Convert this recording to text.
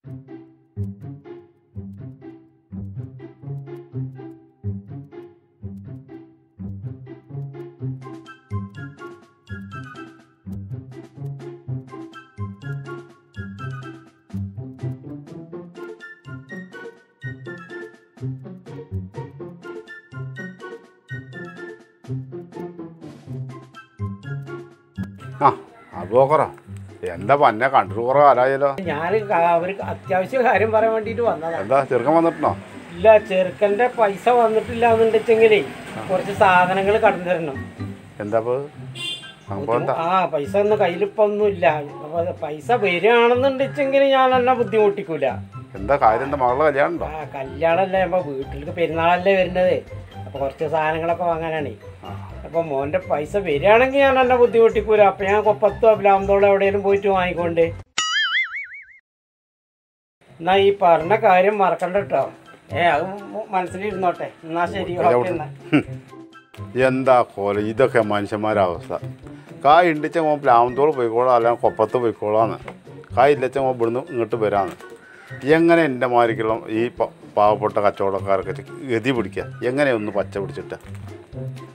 ആ അബോക്കറ എന്താ പന്നെ കണ്ടിട്ട് കുറേ കാലായല്ലോ ഞാൻ അവർക്ക് അത്യാവശ്യ കാര്യം പറയാൻ വേണ്ടിയിട്ട് വന്നതാണ് എന്താ ചെറുക്കൻ വന്നിട്ടുണ്ടോ ഇല്ല ചെറുക്കൻ്റെ പൈസ വന്നിട്ടില്ല എന്നുണ്ടെച്ചെങ്കിലേ കുറച്ച് സാധനങ്ങൾ കടന്നു തരണം എന്താ ഇപ്പൊ സംഭവം എന്താ ആ പൈസ ഒന്നും കയ്യിലിപ്പോ ഒന്നുമില്ല അപ്പൊ അത് പൈസ വരികയാണെന്നുണ്ടെച്ചെങ്കിൽ ഞാൻ എന്നെ ബുദ്ധിമുട്ടിക്കൂല എന്താ കാര്യം എന്താ മകളുടെ കല്യാണം ഉണ്ടോ ആ കല്യാണമല്ലേ അപ്പൊ വീട്ടിലേക്ക് പെരുന്നാളല്ലേ വരുന്നത് അപ്പൊ കുറച്ച് സാധനങ്ങളൊക്കെ വാങ്ങാനാണേ അപ്പൊ മോന്റെ പൈസ വരികയാണെങ്കിൽ ഞാൻ എന്നെ ബുദ്ധിമുട്ടിക്കൂല അപ്പൊ ഞാൻ കൊപ്പത്തോ പ്ലാന്തോളോ എവിടെയെങ്കിലും പോയിട്ട് വാങ്ങിക്കൊണ്ട് എന്നാ ഈ പറഞ്ഞ കാര്യം മറക്കണ്ട കേട്ടോ ഏ അത് മ- മനസ്സിലിരുന്നോട്ടെ എന്നാ ശരി ഓക്കെ എന്നാ എന്താ കോല ഇതൊക്കെ മനുഷ്യന്മാരുടെ അവസ്ഥ കായ് ഉണ്ടിച്ച മോൻ പ്ലാവന്തോട് പോയിക്കോളാം അല്ലെങ്കിൽ കൊപ്പത്ത് പോയിക്കോളാന്ന് കായ് ഇല്ലച്ച മോൻ ഇവിടുന്ന് ഇങ്ങോട്ട് വരാന്ന് എങ്ങനെ എൻ്റെ മാരിക്കുള്ള ഈ പ- പാവപ്പെട്ട കച്ചവടക്കാർക്ക് ഗതി പിടിക്കുക എങ്ങനെ ഒന്ന് പച്ച പിടിച്ചിട്ട്